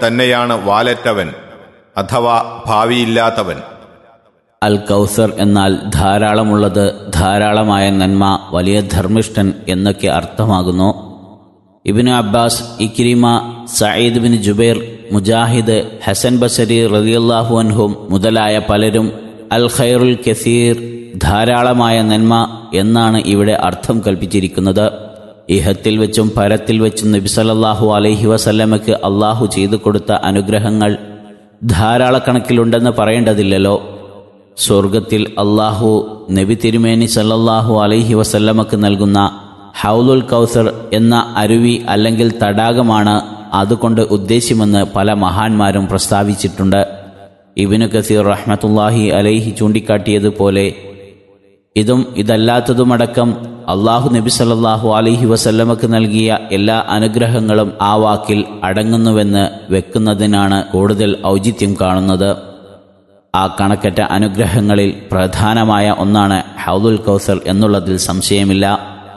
തന്നെയാണ് വാലറ്റവൻ അഥവാ ഭാവിയില്ലാത്തവൻ അൽ കൗസർ എന്നാൽ ധാരാളമുള്ളത് ധാരാളമായ നന്മ വലിയ ധർമ്മിഷ്ഠൻ എന്നൊക്കെ അർത്ഥമാകുന്നു Ibn Abbas Ikrima Sayyid bin Jubair Mujahid Hasan Basri റളിയല്ലാഹു അൻഹും മുതലായ പലരും അൽ ഖൈറുൽ കസീർ ധാരാളമായ നന്മ എന്നാണ് ഇവിടെ അർത്ഥം കൽപ്പിച്ചിരിക്കുന്നത് ഇഹത്തിൽ വെച്ചും പരത്തിൽ വെച്ചും നബി സല്ലല്ലാഹു അലൈഹി വസല്ലമയ്ക്ക് അള്ളാഹു ചെയ്തു കൊടുത്ത അനുഗ്രഹങ്ങൾ ധാരാളക്കണക്കിലുണ്ടെന്ന് പറയേണ്ടതില്ലല്ലോ സ്വർഗത്തിൽ അള്ളാഹു നബി തിരുമേനി സല്ലല്ലാഹു അലൈഹി വസല്ലമക്ക് നൽകുന്ന ഹൗലുൽ കൗസർ എന്ന അരുവി അല്ലെങ്കിൽ തടാകമാണ് അതുകൊണ്ട് ഉദ്ദേശ്യമെന്ന് പല മഹാന്മാരും പ്രസ്താവിച്ചിട്ടുണ്ട് ഇബിനു കസീർ റഹ്മത്തുല്ലാഹി അലൈഹി ചൂണ്ടിക്കാട്ടിയതുപോലെ ഇതും ഇതല്ലാത്തതുമടക്കം അള്ളാഹു നബി സല്ലല്ലാഹു അലൈഹി വസല്ലമക്ക് നൽകിയ എല്ലാ അനുഗ്രഹങ്ങളും ആ വാക്കിൽ അടങ്ങുന്നുവെന്ന് വെക്കുന്നതിനാണ് കൂടുതൽ ഔചിത്യം കാണുന്നത് ആ കണക്കറ്റ അനുഗ്രഹങ്ങളിൽ പ്രധാനമായ ഒന്നാണ് ഹൗദുൽ കൗസർ എന്നുള്ളതിൽ സംശയമില്ല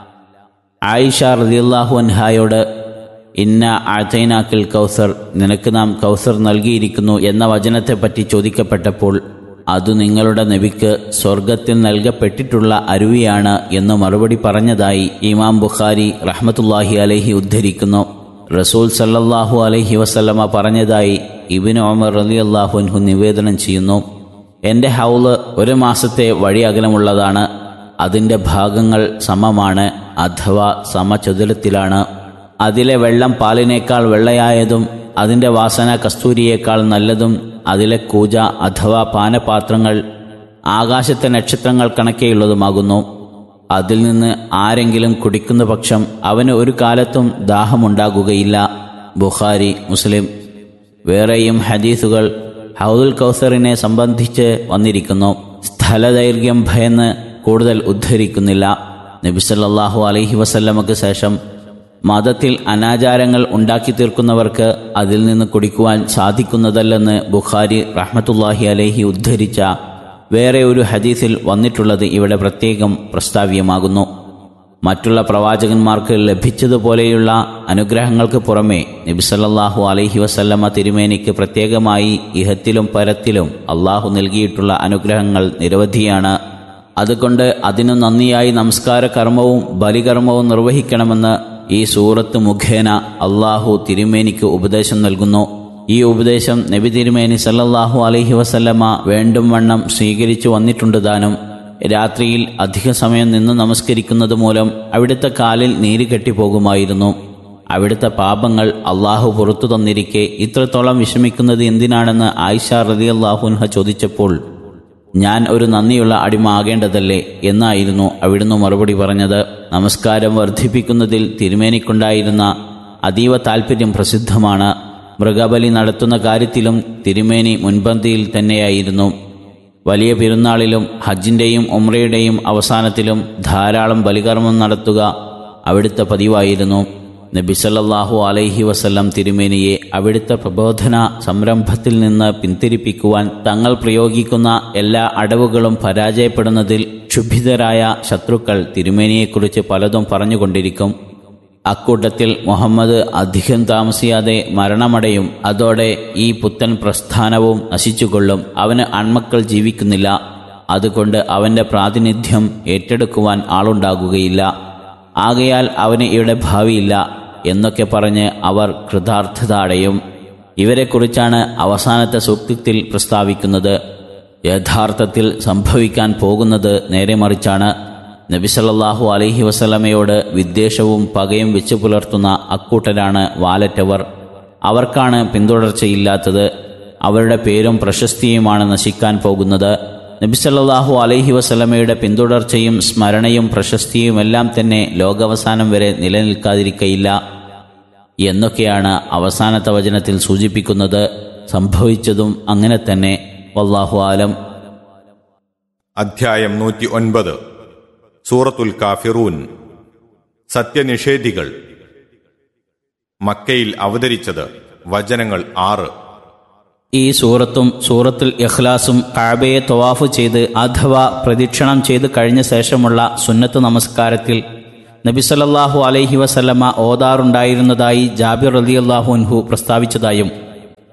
ആയിഷ റളിയല്ലാഹു അൻഹായോട് ഇന്ന ആഴ്ത്തൈനാക്കിൽ കൗസർ നിനക്ക് നാം കൗസർ നൽകിയിരിക്കുന്നു എന്ന വചനത്തെപ്പറ്റി ചോദിക്കപ്പെട്ടപ്പോൾ അത് നിങ്ങളുടെ നബിക്ക് സ്വർഗത്തിൽ നൽകപ്പെട്ടിട്ടുള്ള അരുവിയാണ് എന്ന് മറുപടി പറഞ്ഞതായി ഇമാം ബുഖാരി റഹ്മത്തുല്ലാഹി അലൈഹി ഉദ്ധരിക്കുന്നു റസൂൽ സല്ലല്ലാഹു അലൈഹി വസല്ലമ പറഞ്ഞതായി ഇബിന് ഒമർ റളിയല്ലാഹു അൻഹു നിവേദനം ചെയ്യുന്നു എൻ്റെ ഹൗല് ഒരു മാസത്തെ വഴി അകലമുള്ളതാണ് അതിൻ്റെ ഭാഗങ്ങൾ സമമാണ് അഥവാ സമചതുരത്തിലാണ് അതിലെ വെള്ളം പാലിനേക്കാൾ വെള്ളയായതും അതിൻ്റെ വാസന കസ്തൂരിയേക്കാൾ നല്ലതും അതിലെ കൂജ അഥവാ പാനപാത്രങ്ങൾ ആകാശത്തെ നക്ഷത്രങ്ങൾ കണക്കെയുള്ളതുമാകുന്നു അതിൽ നിന്ന് ആരെങ്കിലും കുടിക്കുന്ന പക്ഷം അവന് ഒരു കാലത്തും ദാഹമുണ്ടാകുകയില്ല ബുഖാരി മുസ്ലിം വേറെയും ഹദീസുകൾ ഹൗദുൽ കൗസറിനെ സംബന്ധിച്ച് വന്നിരിക്കുന്നു സ്ഥലദൈർഘ്യം ഭയന്ന് കൂടുതൽ ഉദ്ധരിക്കുന്നില്ല നബിസല്ലാഹു അലൈഹി വസല്ലമക്ക് ശേഷം മതത്തിൽ അനാചാരങ്ങൾ ഉണ്ടാക്കി തീർക്കുന്നവർക്ക് അതിൽ നിന്ന് കുടിക്കുവാൻ സാധിക്കുന്നതല്ലെന്ന് ബുഖാരി റഹ്മത്തുല്ലാഹി അലൈഹി ഉദ്ധരിച്ച വേറെ ഒരു ഹദീസിൽ വന്നിട്ടുള്ളത് ഇവിടെ പ്രത്യേകം പ്രസ്താവ്യമാകുന്നു മറ്റുള്ള പ്രവാചകന്മാർക്ക് ലഭിച്ചതുപോലെയുള്ള അനുഗ്രഹങ്ങൾക്ക് പുറമെ നബിസല്ലാഹു അലൈഹി വസല്ലമ തിരുമേനിക്ക് പ്രത്യേകമായി ഇഹത്തിലും പരത്തിലും അള്ളാഹു നൽകിയിട്ടുള്ള അനുഗ്രഹങ്ങൾ നിരവധിയാണ് അതുകൊണ്ട് അതിനു നന്ദിയായി നമസ്കാര കർമ്മവും ബലികർമ്മവും നിർവഹിക്കണമെന്ന് ഈ സൂറത്ത് മുഖേന അള്ളാഹു തിരുമേനിക്ക് ഉപദേശം നൽകുന്നു ഈ ഉപദേശം നബി തിരുമേനി സല്ലല്ലാഹു അലൈഹി വസല്ലമ വേണ്ടും വണ്ണം സ്വീകരിച്ചു വന്നിട്ടുണ്ട് താനും രാത്രിയിൽ അധിക സമയം നിന്ന് നമസ്കരിക്കുന്നത് മൂലം അവിടുത്തെ കാലിൽ നീര് കെട്ടിപ്പോകുമായിരുന്നു അവിടുത്തെ പാപങ്ങൾ അള്ളാഹു പുറത്തു തന്നിരിക്കെ ഇത്രത്തോളം വിഷമിക്കുന്നത് എന്തിനാണെന്ന് ആയിഷ റളിയല്ലാഹുൻഹ ചോദിച്ചപ്പോൾ ഞാൻ ഒരു നന്ദിയുള്ള അടിമ ആകേണ്ടതല്ലേ എന്നായിരുന്നു അവിടുന്ന് മറുപടി പറഞ്ഞത് നമസ്കാരം വർദ്ധിപ്പിക്കുന്നതിൽ തിരുമേനിക്കുണ്ടായിരുന്ന അതീവ താൽപ്പര്യം പ്രസിദ്ധമാണ് മൃഗബലി നടത്തുന്ന കാര്യത്തിലും തിരുമേനി മുൻപന്തിയിൽ തന്നെയായിരുന്നു വലിയ പെരുന്നാളിലും ഹജ്ജിൻ്റെയും ഉമ്രയുടെയും അവസാനത്തിലും ധാരാളം ബലികർമ്മം നടത്തുക അവിടുത്തെ പതിവായിരുന്നു നബി സല്ലല്ലാഹു അലൈഹി വസല്ലം തിരുമേനിയെ അവിടുത്തെ പ്രബോധന സംരംഭത്തിൽ നിന്ന് പിന്തിരിപ്പിക്കുവാൻ തങ്ങൾ പ്രയോഗിക്കുന്ന എല്ലാ അടവുകളും പരാജയപ്പെടുന്നതിൽ ക്ഷുഭിതരായ ശത്രുക്കൾ തിരുമേനിയെക്കുറിച്ച് പലതും പറഞ്ഞുകൊണ്ടിരിക്കും അക്കൂട്ടത്തിൽ മുഹമ്മദ് അധികം താമസിയാതെ മരണമടയും അതോടെ ഈ പുത്തൻ പ്രസ്ഥാനവും നശിച്ചുകൊള്ളും അവന് അൺമക്കൾ ജീവിക്കുന്നില്ല അതുകൊണ്ട് അവന്റെ പ്രാതിനിധ്യം ഏറ്റെടുക്കുവാൻ ആളുണ്ടാകുകയില്ല ആകയാൽ അവന് ഇവിടെ ഭാവിയില്ല എന്നൊക്കെ പറഞ്ഞ് അവർ കൃതാർത്ഥത അടയും ഇവരെക്കുറിച്ചാണ് അവസാനത്തെ സൂക്തത്തിൽ പ്രസ്താവിക്കുന്നത് യഥാർത്ഥത്തിൽ സംഭവിക്കാൻ പോകുന്നത് നേരെ മറിച്ചാണ് നബിസല്ലാഹു അലൈഹി വസല്ലമയോട് വിദ്വേഷവും പകയും വെച്ചു പുലർത്തുന്ന അക്കൂട്ടരാണ് വാലറ്റവർ അവർക്കാണ് പിന്തുടർച്ചയില്ലാത്തത് അവരുടെ പേരും പ്രശസ്തിയുമാണ് നശിക്കാൻ പോകുന്നത് നബിസല്ലാഹു അലൈഹി വസല്ലമയുടെ പിന്തുടർച്ചയും സ്മരണയും പ്രശസ്തിയുമെല്ലാം തന്നെ ലോകാവസാനം വരെ നിലനിൽക്കാതിരിക്കയില്ല എന്നൊക്കെയാണ് അവസാനത്തെ വചനത്തിൽ സൂചിപ്പിക്കുന്നത് സംഭവിച്ചതും അങ്ങനെ തന്നെ വല്ലാഹു ആലം അധ്യായം നൂറ്റി ഒൻപത് സൂറത്തുൽ കാഫിറൂൻ സത്യനിഷേധികൾ മക്കയിൽ അവതരിച്ചത് വചനങ്ങൾ ആറ് ഈ സൂറത്തും സൂറത്തുൽ ഇഖ്ലാസും കാബയെ തവാഫ് ചെയ്ത് അഥവാ പ്രദക്ഷിണം ചെയ്ത് കഴിഞ്ഞ ശേഷമുള്ള സുന്നത്ത് നമസ്കാരത്തിൽ നബി സല്ലല്ലാഹു അലൈഹി വസല്ലമ ഓതാറുണ്ടായിരുന്നതായി ജാബിർ റളിയല്ലാഹു അൻഹു പ്രസ്താവിച്ചതായും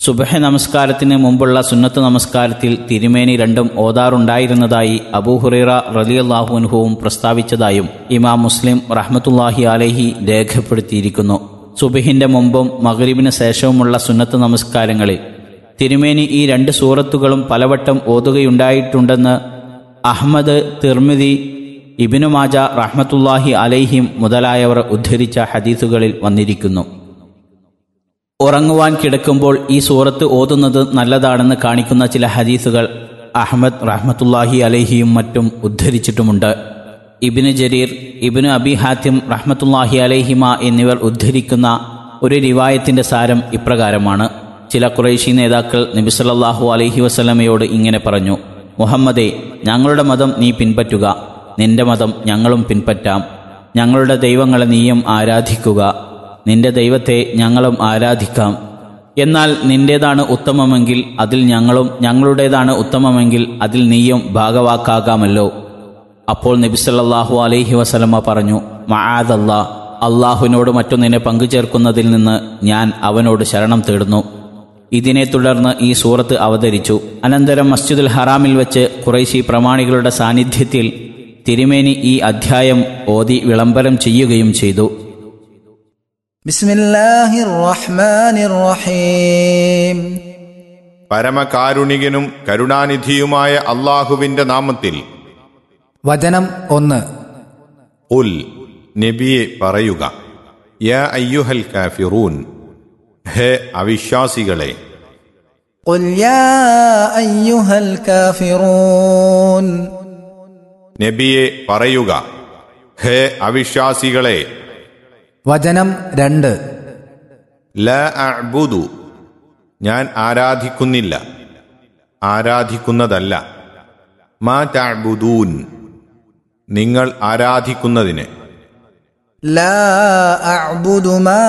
സുബഹ നമസ്കാരത്തിന് മുമ്പുള്ള സുന്നത്ത് നമസ്കാരത്തിൽ തിരുമേനി രണ്ടും ഓതാറുണ്ടായിരുന്നതായി അബൂഹുറൈറ റലിയല്ലാഹുൻഹുവും പ്രസ്താവിച്ചതായും ഇമാം മുസ്ലിം റഹ്മത്തുല്ലാഹി അലഹി രേഖപ്പെടുത്തിയിരിക്കുന്നു സുബഹിന്റെ മുമ്പും മഗ്രിബിന് ശേഷവുമുള്ള സുന്നത്ത് നമസ്കാരങ്ങളിൽ തിരുമേനി ഈ രണ്ട് സൂറത്തുകളും പലവട്ടം ഓതുകയുണ്ടായിട്ടുണ്ടെന്ന് അഹമ്മദ് തിർമിതി ഇബിനു മാജ റഹ്മത്തുല്ലാഹി അലൈഹിം മുതലായവർ ഉദ്ധരിച്ച ഹദീസുകളിൽ വന്നിരിക്കുന്നു ഉറങ്ങുവാൻ കിടക്കുമ്പോൾ ഈ സൂറത്ത് ഓതുന്നത് നല്ലതാണെന്ന് കാണിക്കുന്ന ചില ഹദീസുകൾ അഹമ്മദ് റഹ്മത്തുല്ലാഹി അലഹിയും മറ്റും ഉദ്ധരിച്ചിട്ടുമുണ്ട് ഇബിന് ജരീർ ഇബിന് അബി ഹാത്തിം റഹ്മത്തുല്ലാഹി അലഹിമ എന്നിവർ ഉദ്ധരിക്കുന്ന ഒരു റിവായത്തിന്റെ സാരം ഇപ്രകാരമാണ് ചില കുറേശി നേതാക്കൾ നബിസല്ലാഹു അലഹി വസ്ലമയോട് ഇങ്ങനെ പറഞ്ഞു മുഹമ്മദേ ഞങ്ങളുടെ മതം നീ പിൻപറ്റുക നിന്റെ മതം ഞങ്ങളും പിൻപറ്റാം ഞങ്ങളുടെ ദൈവങ്ങളെ നീയും ആരാധിക്കുക നിന്റെ ദൈവത്തെ ഞങ്ങളും ആരാധിക്കാം എന്നാൽ നിന്റേതാണ് ഉത്തമമെങ്കിൽ അതിൽ ഞങ്ങളും ഞങ്ങളുടേതാണ് ഉത്തമമെങ്കിൽ അതിൽ നീയും ഭാഗവാക്കാകാമല്ലോ അപ്പോൾ നബിസല്ലാഹു അലൈഹി വസലമ പറഞ്ഞു മആദല്ലാ അള്ളാഹുവിനോട് മറ്റൊന്നിനെ പങ്കുചേർക്കുന്നതിൽ നിന്ന് ഞാൻ അവനോട് ശരണം തേടുന്നു ഇതിനെ തുടർന്ന് ഈ സൂറത്ത് അവതരിച്ചു അനന്തരം മസ്ജിദുൽ ഹറാമിൽ വെച്ച് കുറേശി പ്രമാണികളുടെ സാന്നിധ്യത്തിൽ തിരുമേനി ഈ അധ്യായം ഓതി വിളംബരം ചെയ്യുകയും ചെയ്തു بسم الله الرحمن الرحيم പരമകാരുണികനും കരുണാനിധിയുമായ അള്ളാഹുവിന്റെ നാമത്തിൽ വചനം ഒന്ന് ഉൽ നബിയെ പറയുക യാ അയ്യുഹൽ കാഫിറൂൻ ഹേ അവിശ്വാസികളെ قل يا أيها الكافرون നബിയെ പറയുക ഹേ അവിശ്വാസികളെ വചനം രണ്ട് ല അഅ്ബുദു ഞാൻ ആരാധിക്കുന്നില്ല ആരാധിക്കുന്നതല്ല മാ തഅ്ബുദൂൻ നിങ്ങൾ ആരാധിക്കുന്നതിന് لا أعبد ما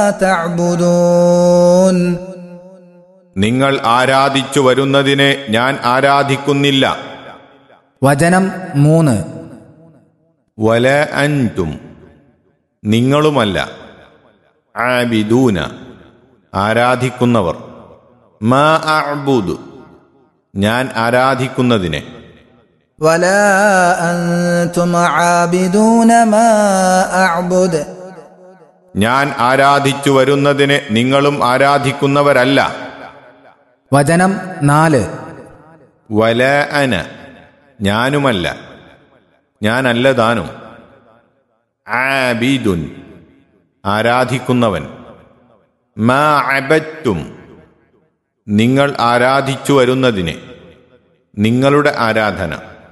تعبدون നിങ്ങൾ ആരാധിച്ചു വരുന്നതിനെ ഞാൻ ആരാധിക്കുന്നില്ല വചനം മൂന്ന് വല അൻതും നിങ്ങളുമല്ല ആബിദൂന ആരാധിക്കുന്നവർ മാ അഅ്ബുദു ഞാൻ ആരാധിക്കുന്നതിനെ ولا أنتم عابدون ما أعبد ഞാൻ ആരാധിച്ചു വരുന്നതിനെ നിങ്ങളും ആരാധിക്കുന്നവരല്ല വചനം നാല് വല അന ഞാനുമല്ല ഞാനല്ല താനും ആബിദുൻ ആരാധിക്കുന്നവൻ മാ അബറ്റും നിങ്ങൾ ആരാധിച്ചു വരുന്നതിനെ നിങ്ങളുടെ ആരാധന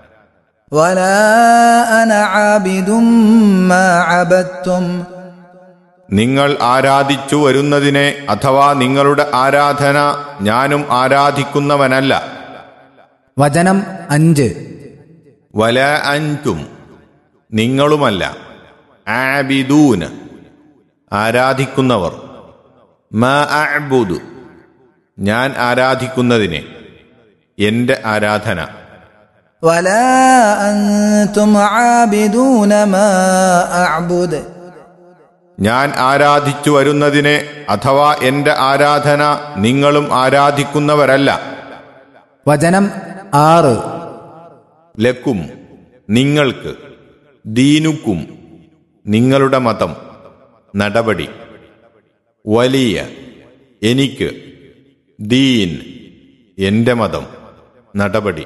ولا أنا عابد ما عبدتم നിങ്ങൾ ആരാധിച്ചു വരുന്നതിനെ അഥവാ നിങ്ങളുടെ ആരാധന ഞാനും ആരാധിക്കുന്നവനല്ല വചനം അഞ്ച് വല അൻതും നിങ്ങളുമല്ല ആബിദൂന് ആരാധിക്കുന്നവർ മ അഅ്ബുദു ഞാൻ ആരാധിക്കുന്നതിനെ എന്റെ ആരാധന ولا أنتم عابدون ما أعبد ഞാൻ ആരാധിച്ചു വരുന്നതിനെ അഥവാ എന്റെ ആരാധന നിങ്ങളും ആരാധിക്കുന്നവരല്ല വചനം ആറ് ലക്കും നിങ്ങൾക്ക് ദീനുക്കും നിങ്ങളുടെ മതം നടപടി വലിയ എനിക്ക് ദീൻ എന്റെ മതം നടപടി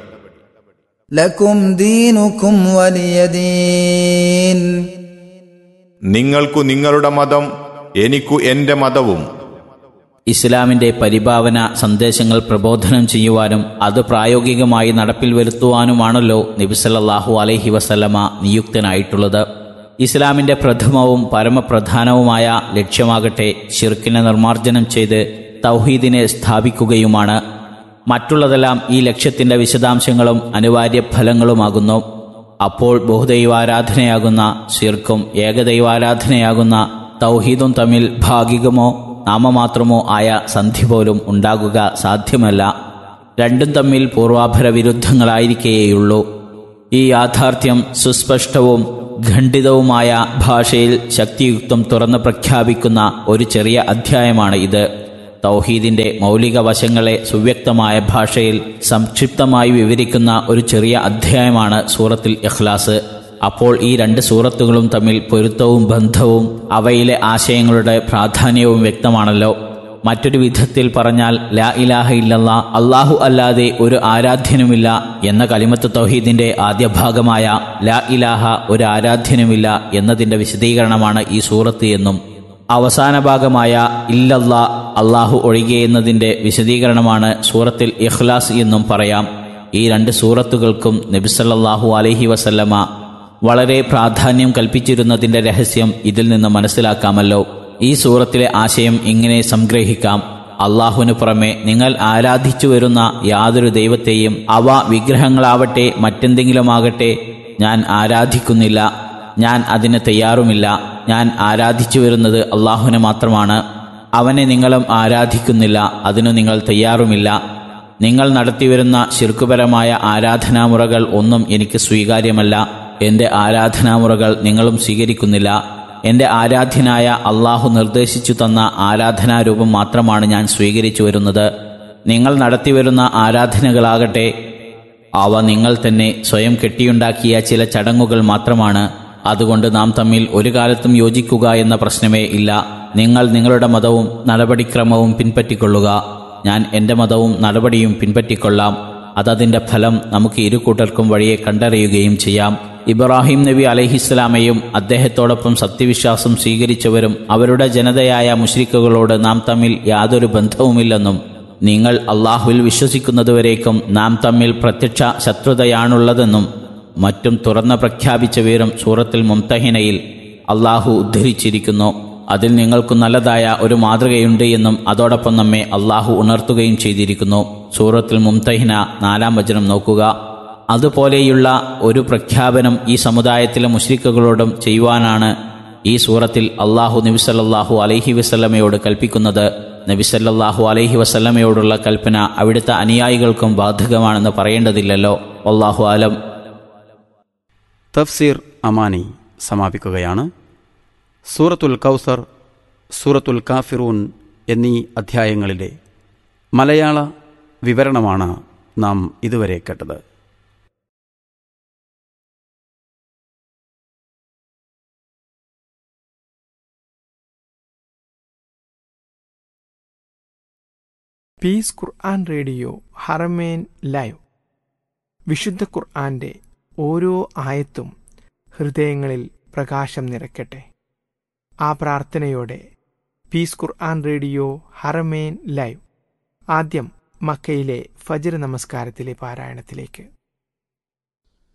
لكم دينكم ولي دين നിങ്ങൾക്കു നിങ്ങളുടെ മതം എനിക്കു എന്റെ മതവും ഇസ്ലാമിന്റെ പരിഭാവന സന്ദേശങ്ങൾ പ്രബോധനം ചെയ്യുവാനും അത് പ്രായോഗികമായി നടപ്പിൽ വരുത്തുവാനുമാണല്ലോ നബിസല്ലാഹു അലൈഹി വസല്ലമ നിയുക്തനായിട്ടുള്ളത് ഇസ്ലാമിന്റെ പ്രഥമവും പരമപ്രധാനവുമായ ലക്ഷ്യമാകട്ടെ ഷിർക്കിനെ നിർമ്മാർജ്ജനം ചെയ്ത് തൗഹീദിനെ സ്ഥാപിക്കുകയുമാണ് മറ്റുള്ളതെല്ലാം ഈ ലക്ഷ്യത്തിന്റെ വിശദാംശങ്ങളും അനിവാര്യ ഫലങ്ങളുമാകുന്നു അപ്പോൾ ബഹുദൈവാരാധനയാകുന്ന ശിർക്കും ഏകദൈവാരാധനയാകുന്ന തൗഹീദും തമ്മിൽ ഭാഗികമോ നാമമാത്രമോ ആയ സന്ധി പോലും ഉണ്ടാകുക സാധ്യമല്ല രണ്ടും തമ്മിൽ പൂർവാഭര വിരുദ്ധങ്ങളായിരിക്കേയുള്ളൂ ഈ യാഥാർത്ഥ്യം സുസ്പഷ്ടവും ഖണ്ഡിതവുമായ ഭാഷയിൽ ശക്തിയുക്തം തുറന്ന് പ്രഖ്യാപിക്കുന്ന ഒരു ചെറിയ അധ്യായമാണ് ഇത് തൗഹീദിന്റെ മൗലിക വശങ്ങളെ സുവ്യക്തമായ ഭാഷയിൽ സംക്ഷിപ്തമായി വിവരിക്കുന്ന ഒരു ചെറിയ അധ്യായമാണ് സൂറത്തിൽ ഇഖ്ലാസ് അപ്പോൾ ഈ രണ്ട് സൂറത്തുകളും തമ്മിൽ പൊരുത്തവും ബന്ധവും അവയിലെ ആശയങ്ങളുടെ പ്രാധാന്യവും വ്യക്തമാണല്ലോ മറ്റൊരു വിധത്തിൽ പറഞ്ഞാൽ ലാ ഇലാഹ ഇല്ലല്ല അള്ളാഹു അല്ലാതെ ഒരു ആരാധ്യനുമില്ല എന്ന കലിമത്ത് തൗഹീദിന്റെ ആദ്യ ഭാഗമായ ലാ ഇലാഹ ഒരു ആരാധ്യനുമില്ല എന്നതിന്റെ വിശദീകരണമാണ് ഈ സൂറത്ത് എന്നും അവസാന ഭാഗമായ ഇല്ലല്ല അള്ളാഹു ഒഴികെ എന്നതിന്റെ വിശദീകരണമാണ് സൂറത്തിൽ ഇഖ്ലാസ് എന്നും പറയാം ഈ രണ്ട് സൂറത്തുകൾക്കും നബിസല്ലാഹു അലഹി വസല്ലമ വളരെ പ്രാധാന്യം കൽപ്പിച്ചിരുന്നതിന്റെ രഹസ്യം ഇതിൽ നിന്ന് മനസ്സിലാക്കാമല്ലോ ഈ സൂറത്തിലെ ആശയം ഇങ്ങനെ സംഗ്രഹിക്കാം അള്ളാഹുവിന് പുറമെ നിങ്ങൾ ആരാധിച്ചു വരുന്ന യാതൊരു ദൈവത്തെയും അവ വിഗ്രഹങ്ങളാവട്ടെ മറ്റെന്തെങ്കിലുമാകട്ടെ ഞാൻ ആരാധിക്കുന്നില്ല ഞാൻ അതിന് തയ്യാറുമില്ല ഞാൻ ആരാധിച്ചു വരുന്നത് അള്ളാഹുവിനെ മാത്രമാണ് അവനെ നിങ്ങളും ആരാധിക്കുന്നില്ല അതിനു നിങ്ങൾ തയ്യാറുമില്ല നിങ്ങൾ നടത്തിവരുന്ന ശിർക്കുപരമായ ആരാധനാമുറകൾ ഒന്നും എനിക്ക് സ്വീകാര്യമല്ല എന്റെ ആരാധനാമുറകൾ നിങ്ങളും സ്വീകരിക്കുന്നില്ല എന്റെ ആരാധ്യനായ അള്ളാഹു നിർദ്ദേശിച്ചു തന്ന ആരാധനാരൂപം മാത്രമാണ് ഞാൻ സ്വീകരിച്ചു വരുന്നത് നിങ്ങൾ നടത്തിവരുന്ന ആരാധനകളാകട്ടെ അവ നിങ്ങൾ തന്നെ സ്വയം കെട്ടിയുണ്ടാക്കിയ ചില ചടങ്ങുകൾ മാത്രമാണ് അതുകൊണ്ട് നാം തമ്മിൽ ഒരു കാലത്തും യോജിക്കുക എന്ന പ്രശ്നമേ ഇല്ല നിങ്ങൾ നിങ്ങളുടെ മതവും നടപടിക്രമവും പിൻപറ്റിക്കൊള്ളുക ഞാൻ എൻ്റെ മതവും നടപടിയും പിൻപറ്റിക്കൊള്ളാം അതതിൻ്റെ ഫലം നമുക്ക് ഇരു കൂട്ടർക്കും വഴിയെ കണ്ടറിയുകയും ചെയ്യാം ഇബ്രാഹിം നബി അലഹിസ്ലാമയും അദ്ദേഹത്തോടൊപ്പം സത്യവിശ്വാസം സ്വീകരിച്ചവരും അവരുടെ ജനതയായ മുഷ്രിക്കുകളോട് നാം തമ്മിൽ യാതൊരു ബന്ധവുമില്ലെന്നും നിങ്ങൾ അള്ളാഹുവിൽ വിശ്വസിക്കുന്നതുവരേക്കും നാം തമ്മിൽ പ്രത്യക്ഷ ശത്രുതയാണുള്ളതെന്നും മറ്റും തുറന്ന പ്രഖ്യാപിച്ച വീരം സൂറത്തിൽ മുംതഹിനയിൽ അള്ളാഹു ഉദ്ധരിച്ചിരിക്കുന്നു അതിൽ നിങ്ങൾക്ക് നല്ലതായ ഒരു മാതൃകയുണ്ട് എന്നും അതോടൊപ്പം നമ്മെ അള്ളാഹു ഉണർത്തുകയും ചെയ്തിരിക്കുന്നു സൂറത്തിൽ മുംതഹിന നാലാം വചനം നോക്കുക അതുപോലെയുള്ള ഒരു പ്രഖ്യാപനം ഈ സമുദായത്തിലെ മുഷ്രിക്കുകളോടും ചെയ്യുവാനാണ് ഈ സൂറത്തിൽ അള്ളാഹു നബിസല്ലാഹു അലൈഹി വസല്ലമയോട് കൽപ്പിക്കുന്നത് നബിസല്ലാഹു അലൈഹി വസല്ലമയോടുള്ള കൽപ്പന അവിടുത്തെ അനുയായികൾക്കും ബാധകമാണെന്ന് പറയേണ്ടതില്ലല്ലോ അള്ളാഹു ആലം തഫ്സീർ അമാനി സമാപിക്കുകയാണ് സൂറത്തുൽ കൗസർ സൂറത്തുൽ കാഫിറൂൻ എന്നീ അധ്യായങ്ങളിലെ മലയാള വിവരണമാണ് നാം ഇതുവരെ കേട്ടത് peace Quran radio Haramain live വിശുദ്ധ ഖുർആന്റെ ഓരോ ആയത്തും ഹൃദയങ്ങളിൽ പ്രകാശം നിറയ്ക്കട്ടെ ആ പ്രാർത്ഥനയോടെ peace Quran radio Haramain live ആദ്യം മക്കയിലെ ഫജർ നമസ്കാരത്തിലെ പാരായണത്തിലേക്ക്